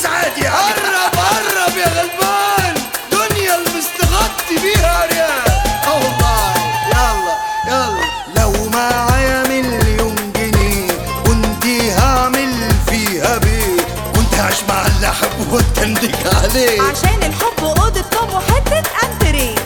فلوس عادي يعني قرب قرب يا غلبان دنيا المستغطي بيها عريان اه والله يلا يلا لو معايا مليون جنيه كنت هعمل فيها بيه كنت هعيش مع اللي احبه واتندك عليه عشان الحب اوضه نوم وحته انتريه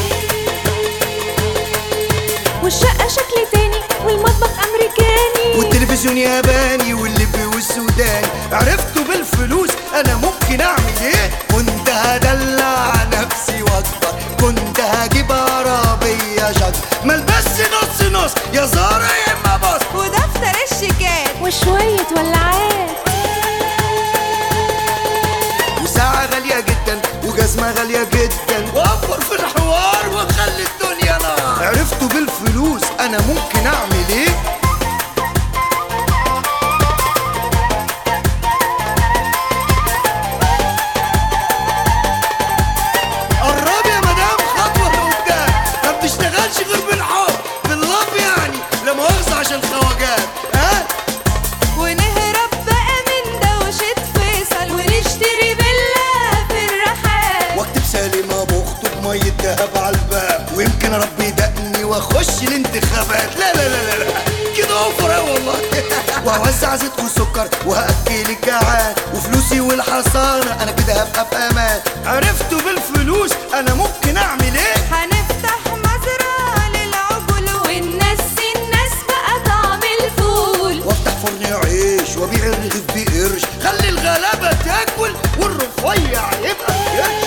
والشقه شكل تاني والمطبخ امريكاني والتلفزيون ياباني والليبي والسوداني عرفته بالفلوس انا ممكن اعمل ايه كنت هدلع نفسي واكبر كنت هجيب عربية شد ملبس نص نص يا زارة يا اما باص ودفتر الشيكات وشويه ولعات وساعة غالية جدا وجزمة غالية جدا وأوفر في الحوار وأخلي الدنيا نار عرفتوا بالفلوس أنا ممكن أعمل إيه؟ قرب يا مدام خطوة لقدام ما بتشتغلش غير بالحب باللف يعني لا مؤاخذة عشان خواجات ها؟ ونهرب بقى من دوشة فيصل ونشتري فيلا في الرحاب واكتب سالمة بخطب مية دهب على الباب ويمكن ربي يدقني واخش الانتخابات لا لا لا لا, لا. كده اوفر أوي والله واوزع زيت وسكر وهاكل الجعان وفلوسي والحصانة انا كده هبقى في امان عرفتوا بالفلوس انا ممكن اعمل ايه هنفتح مزرعة للعجل وننسي الناس بقى طعم الفول وافتح فرن عيش وابيع الرغيف بقرش خلي الغلابة تاكل والرفيع يبقى قرش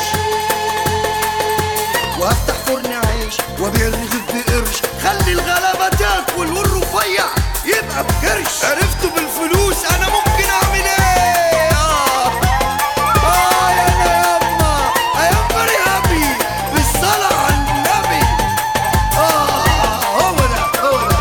وافتح فرن عيش وابيع الرغيف بقرش خلي الغلابة تاكل والرفيع يبقى بقرش عرفتوا بالفلوس انا ممكن اعمل ايه آه. آه يا أنا يما I am very happy بالصلاة على النبي آه هو ده هو ده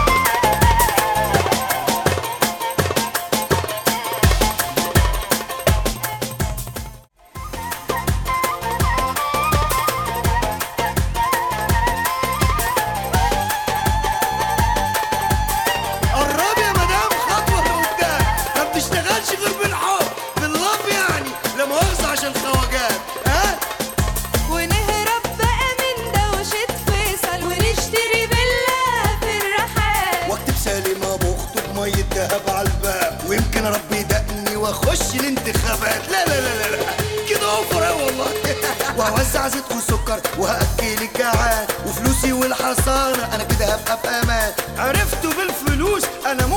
قرب يا مدام خطوة لقدام ما بتشتغلش غير بالحب باللف يعني لا مؤاخذة عشان خواجات ها ونهرب بقى من دوشة فيصل ونشتري فيلا في الرحاب واكتب سالمة بخطب مية دهب على الباب ويمكن ربي يدقني واخش الانتخابات لا لا لا لا, لا. كده اوفر أوي والله واوزع زيت وسكر وهاكل الجعان وفلوسي والحصانة انا كده هبقى في امان عرفتوا بالفلوس انا